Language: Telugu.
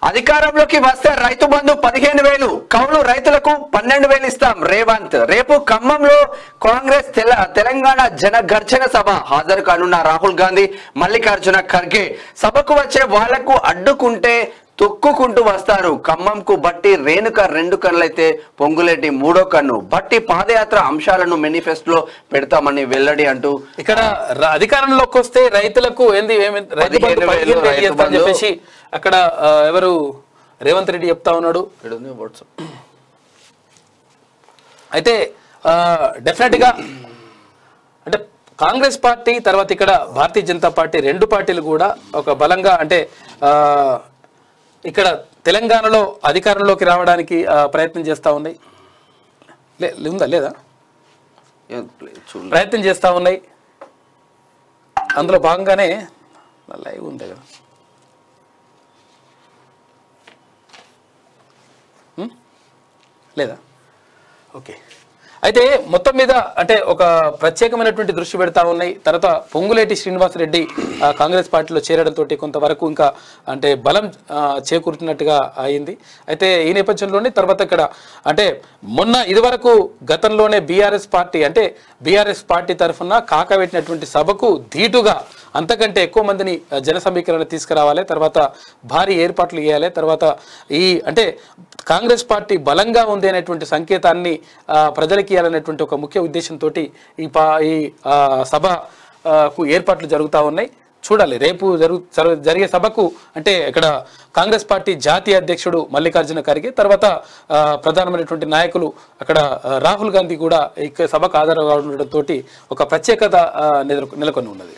అధికారంలోకి వస్తే రైతు బంధు పదిహేను వేలు కౌలు రైతులకు పన్నెండు వేలు ఇస్తాం రేవంత్ రేపు ఖమ్మంలో కాంగ్రెస్ తెల- తెలంగాణ జన ఘర్షణ సభ హాజరు కానున్న రాహుల్ గాంధీ మల్లికార్జున ఖర్గే సభకు వచ్చే వాళ్లకు అడ్డుకుంటే తొక్కుకుంటూ వస్తారు ఖమ్మంకు బట్టి రేణుక రెండు కన్నులైతే పొంగులేటి మూడో కన్ను బట్టి పాదయాత్ర అంశాలను మేనిఫెస్టోలో పెడతామని వెల్లడి అంటూ ఇక్కడ ర- అధికారంలోకి వస్తే రైతులకు ఏంది ఏమి రైతు బంధు పదిహేను వేలు పదిహేను వేలు రైతు చేస్తా అని బంధు. చెప్పేసి అక్కడ ఆ, ఎవరు రేవంత్ రెడ్డి చెప్తా ఉన్నాడు ఇక్కడుంది వాట్సాప్ అయితే డెఫినెట్ గా అంటే కాంగ్రెస్ పార్టీ తర్వాత ఇక్కడ భారతీయ జనతా పార్టీ రెండు పార్టీలు కూడా ఒక బలంగా అంటే ఆ, ఇక్కడ తెలంగాణలో అధికారంలోకి రావడానికి ఆ, ప్రయత్నం చేస్తూ ఉన్నాయి లే ఉందా లేదా ఏం ప్లే- చూడలే. ప్రయత్నం చేస్తూ ఉన్నాయి అందులో భాగంగానే లైవ్ ఉంది కదా ఉం? లేదా ఓకే అయితే మొత్తం మీద అంటే ఒక ప్రత్యేకమైనటువంటి దృష్టి పెడతా ఉన్నాయి తర్వాత పొంగులేటి శ్రీనివాసరెడ్డి ఆ, కాంగ్రెస్ పార్టీలో చేరడంతో కొంతవరకు ఇంకా అంటే బలం ఆ, చేకూరుతున్నట్టుగా అయింది అయితే ఈ నేపథ్యంలోనే తర్వాత ఇక్కడ అంటే మొన్న ఇదివరకు గతంలోనే బీఆర్ఎస్ పార్టీ అంటే బీఆర్ఎస్ పార్టీ తరఫున కాకబెట్టినటువంటి సభకు ధీటుగా అంతకంటే ఎక్కువ మందిని ఆ, జన సమీకరణ తీసుకురావాలి తర్వాత భారీ ఏర్పాట్లు చేయాలి తర్వాత ఈ అంటే కాంగ్రెస్ పార్టీ బలంగా ఉంది అనేటువంటి సంకేతాన్ని ఆ, ప్రజలకి ఇవ్వాలనేటువంటి ఒక ముఖ్య ఉద్దేశంతో ఈ పా ఈ ఆ, సభకు ఏర్పాట్లు జరుగుతూ ఉన్నాయి చూడాలి రేపు జరుగు జరు- జరిగే సభకు అంటే ఇక్కడ కాంగ్రెస్ పార్టీ జాతీయ అధ్యక్షుడు మల్లికార్జున ఖర్గే తర్వాత ఆ, ప్రధానమైనటువంటి నాయకులు అక్కడ ఆ, రాహుల్ గాంధీ కూడా ఈ సభకు హాజరు కావడంతో ఒక ప్రత్యేకత ఆ, నెల- నెలకొని ఉన్నది